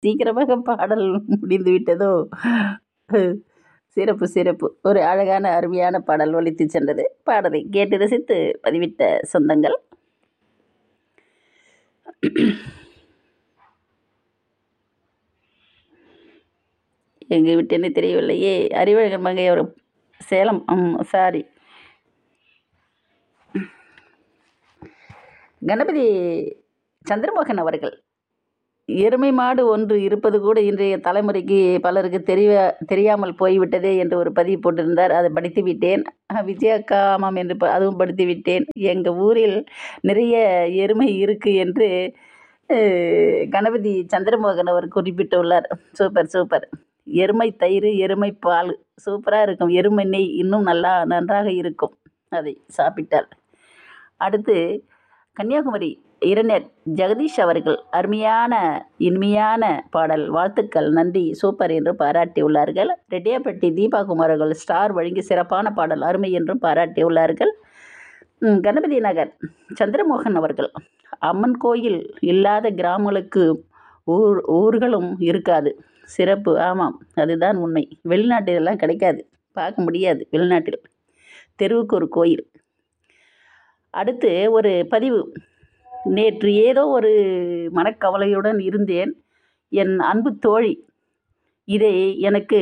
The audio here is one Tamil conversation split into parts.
சீக்கிரமாக பாடல் முடிந்து விட்டதோ சிறப்பு சிறப்பு ஒரு அழகான அருமையான பாடல் ஒலித்து சென்றது பாடலை கேட்டு ரசித்து பதிவிட்ட சொந்தங்கள் எங்கே விட்டேன்னு தெரியவில்லையே அறிவழகன் மங்கை அவர் சேலம் சாரி கணபதி சந்திரமோகன் அவர்கள் எருமை மாடு ஒன்று இருப்பது கூட இன்றைய தலைமுறைக்கு பலருக்கு தெரிய தெரியாமல் போய்விட்டதே என்று ஒரு பதிவு போட்டிருந்தார் அதை படித்து விட்டேன் விஜயக்கா ஆமாம் என்று ப- அதுவும் படித்து விட்டேன் எங்கள் ஊரில் நிறைய எருமை இருக்குது என்று அஹ், கணபதி சந்திரமோகன் அவர் குறிப்பிட்டுள்ளார் சூப்பர் சூப்பர் எருமை தயிர் எருமை பால் சூப்பராக இருக்கும் எருமை நெய் இன்னும் நல்லா நன்றாக இருக்கும் அதை சாப்பிட்டால் அடுத்து கன்னியாகுமரி இரண்டர் ஜெகதீஷ் அவர்கள் அருமையான இனிமையான பாடல் வாழ்த்துக்கள் நன்றி சூப்பர் என்று பாராட்டியுள்ளார்கள் ரெட்டியாப்பட்டி தீபா குமார் அவர்கள் ஸ்டார் வழங்கி சிறப்பான பாடல் அருமை என்றும் பாராட்டியுள்ளார்கள் ம், கணபதி நகர் சந்திரமோகன் அவர்கள் அம்மன் கோயில் இல்லாத கிராமங்களுக்கு ஊர் ஊர்களும் இருக்காது சிறப்பு ஆமாம் அதுதான் உண்மை வெளிநாட்டிலெல்லாம் கிடைக்காது பார்க்க முடியாது வெளிநாட்டில் தெருவுக்கு ஒரு கோயில் அடுத்து ஒரு பதிவு நேற்று ஏதோ ஒரு மனக்கவலையுடன் இருந்தேன் என் அன்பு தோழி இதை எனக்கு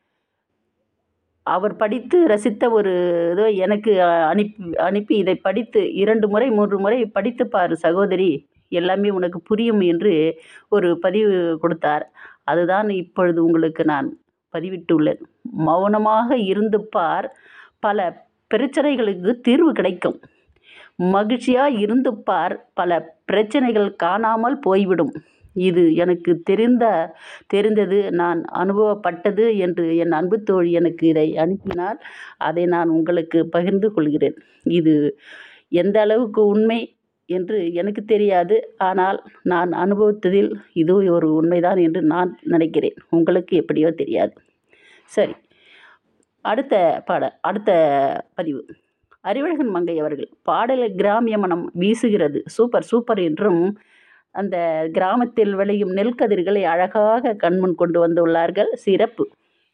அவர் படித்து ரசித்த ஒரு இதோ எனக்கு அனுப்பி அனுப்பி இதை படித்து இரண்டு முறை மூன்று முறை படித்து பாரு சகோதரி எல்லாமே உனக்கு புரியும் என்று ஒரு பதிவு கொடுத்தார் அதுதான் இப்பொழுது உங்களுக்கு நான் பதிவிட்டுள்ளேன் மௌனமாக இருந்து பார் பல பிரச்சனைகளுக்கு தீர்வு கிடைக்கும் மகிழ்ச்சியாக இருந்து பார் பல பிரச்சனைகள் காணாமல் போய்விடும் இது எனக்கு தெரிந்த தெரிந்தது நான் அனுபவப்பட்டது என்று என் அன்பு தோழி எனக்கு இதை அனுப்பினார் அதை நான் உங்களுக்கு பகிர்ந்து கொள்கிறேன் இது எந்த அளவுக்கு உண்மை என்று எனக்கு தெரியாது ஆனால் நான் அனுபவித்ததில் இது ஒரு உண்மைதான் என்று நான் நினைக்கிறேன் உங்களுக்கு எப்படியோ தெரியாது சரி அடுத்த பாட அடுத்த பதிவு அறிவழகன் மங்கை அவர்கள் பாடலில் கிராமிய மனம் வீசுகிறது சூப்பர் சூப்பர் என்றும் அந்த கிராமத்தில் விளையும் நெல் கதிர்களை அழகாக கண்முன் கொண்டு வந்துள்ளார்கள் சிறப்பு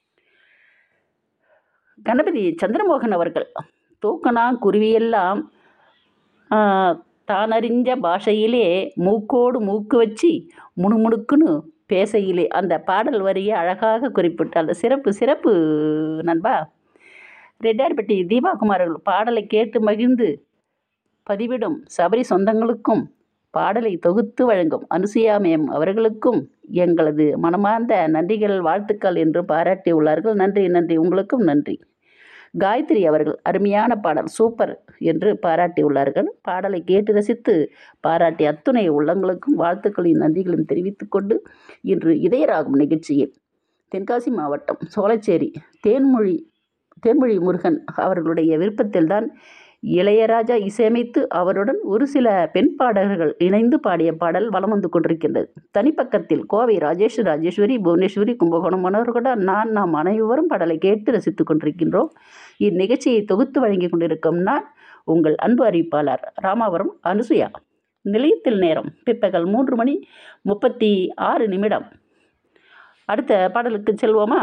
கணபதி சந்திரமோகன் அவர்கள் தூக்கணா குருவியெல்லாம் ஆ, தானறிஞ்ச பாஷையிலே மூக்கோடு மூக்கு வச்சு முணுமுணுக்குன்னு பேசையிலே அந்த பாடல் வரியை அழகாக குறிப்பிட்டால் சிறப்பு சிறப்பு நண்பா ரெட்டியார்பட்டி தீபாகுமார் அவர்கள் பாடலை கேட்டு மகிழ்ந்து பதிவிடும் சபரி சொந்தங்களுக்கும் பாடலை தொகுத்து வழங்கும் அனுசுயா மேம் அவர்களுக்கும் எங்களது மனமார்ந்த நன்றிகள் வாழ்த்துக்கள் என்று பாராட்டியுள்ளார்கள் நன்றி நன்றி உங்களுக்கும் நன்றி காயத்ரி அவர்கள் அருமையான பாடல் சூப்பர் என்று பாராட்டியுள்ளார்கள் பாடலை கேட்டு ரசித்து பாராட்டிய அத்துணை உள்ளங்களுக்கும் வாழ்த்துக்களையும் நன்றிகளையும் தெரிவித்துக் கொண்டு இன்று இதயராகும் நிகழ்ச்சியில் தென்காசி மாவட்டம் சோலைச்சேரி தேன்மொழி தேன்மொழி முருகன் அவர்களுடைய விருப்பத்தில்தான் இளையராஜா இசையமைத்து அவருடன் ஒரு சில பெண் பாடகர்கள் இணைந்து பாடிய பாடல் வலம் வந்து கொண்டிருக்கின்றது தனிப்பக்கத்தில் கோவை ராஜேஷ் ராஜேஸ்வரி புவனேஸ்வரி கும்பகோணம் மனோர்கோட நான் நாம் அனைவரும் பாடலை கேட்டு ரசித்துக் கொண்டிருக்கின்றோம் இந்நிகழ்ச்சியை தொகுத்து வழங்கி கொண்டிருக்கும் நான் உங்கள் அன்பு அறிவிப்பாளர் ராமாவரம் அனுசுயா நிலையத்தில் நேரம் பிற்பகல் மூன்று மணி முப்பத்தி ஆறு நிமிடம் அடுத்த பாடலுக்கு செல்வோமா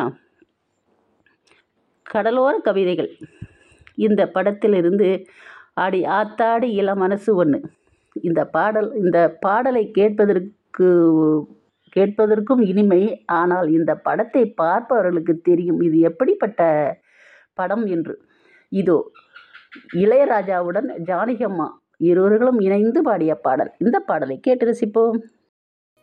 கடலோர கவிதைகள் இந்த படத்திலிருந்து ஆடி ஆத்தாடி இள மனசு ஒன்று இந்த பாடல் இந்த பாடலை கேட்பதற்கு கேட்பதற்கும் இனிமை ஆனால் இந்த படத்தை பார்ப்பவர்களுக்கு தெரியும் இது எப்படிப்பட்ட படம் என்று இதோ இளையராஜாவுடன் ஜானகி அம்மா இருவர்களும் இணைந்து பாடிய பாடல் இந்த பாடலை கேட்டு ரசிப்போம்